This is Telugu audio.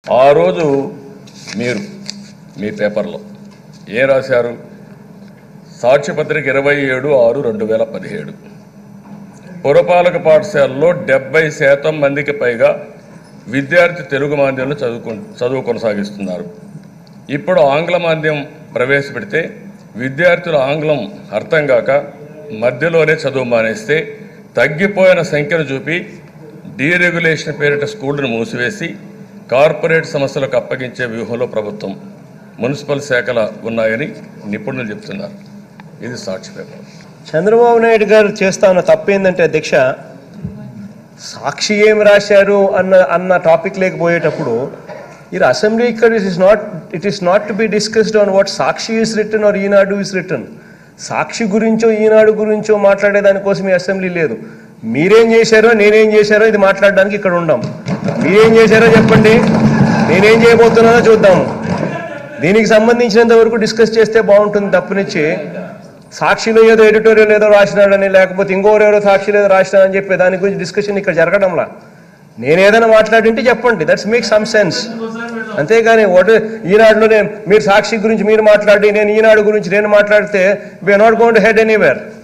ఆ రోజు మీరు మీ పేపర్లో ఏం రాశారు సాక్ష్యపత్రిక ఇరవై ఏడు ఆరు రెండు వేల పదిహేడు పురపాలక పాఠశాలలో డెబ్బై శాతం మందికి పైగా విద్యార్థి తెలుగు మాధ్యమంలో చదువుకు చదువు కొనసాగిస్తున్నారు ఇప్పుడు ఆంగ్ల మాధ్యమం ప్రవేశపెడితే విద్యార్థులు ఆంగ్లం అర్థం కాక మధ్యలోనే చదువు మానేస్తే తగ్గిపోయిన సంఖ్యను చూపి డీరెగ్యులేషన్ పేరిట స్కూళ్లను మూసివేసి కార్పొరేట్ సంస్థలకు అప్పగించే వ్యూహంలో ప్రభుత్వం మున్సిపల్ శాఖల ఉన్నాయని నిపుణులు చెప్తున్నారు ఇది సాక్షి పేపర్ చంద్రబాబు నాయుడు గారు చేస్తా ఉన్న తప్పు ఏంటంటే అధ్యక్ష సాక్షి ఏం రాశారు అన్న అన్న టాపిక్ లేకపోయేటప్పుడు ఇది అసెంబ్లీ ఇక్కడ it is not it is not to be discussed on what Sakshi is return or Eenadu is return Sakshi గురించో ఈనాడు గురించో మాట్లాడే దానికోసం ఈ అసెంబ్లీ లేదు మీరేం చేశారో నేనేం చేశారో ఇది మాట్లాడడానికి ఇక్కడ ఉండాం మీరేం చేశారో చెప్పండి నేనేం చేయబోతున్నానో చూద్దాము దీనికి సంబంధించినంత వరకు డిస్కస్ చేస్తే బాగుంటుంది తప్పనిచ్చి సాక్షిలో ఏదో ఎడిటోరియల్ ఏదో రాసినాడని లేకపోతే ఇంకోరెవరో సాక్షిలో ఏదో రాసినాడని చెప్పి దాని గురించి డిస్కషన్ ఇక్కడ జరగడంలా నేను ఏదైనా మాట్లాడింటే చెప్పండి దట్స్ మేక్ సమ్ సెన్స్ అంతేగాని ఒకటి ఈనాడులో నేను మీరు సాక్షి గురించి మీరు మాట్లాడి నేను ఈనాడు గురించి నేను మాట్లాడితే we are not going to head anywhere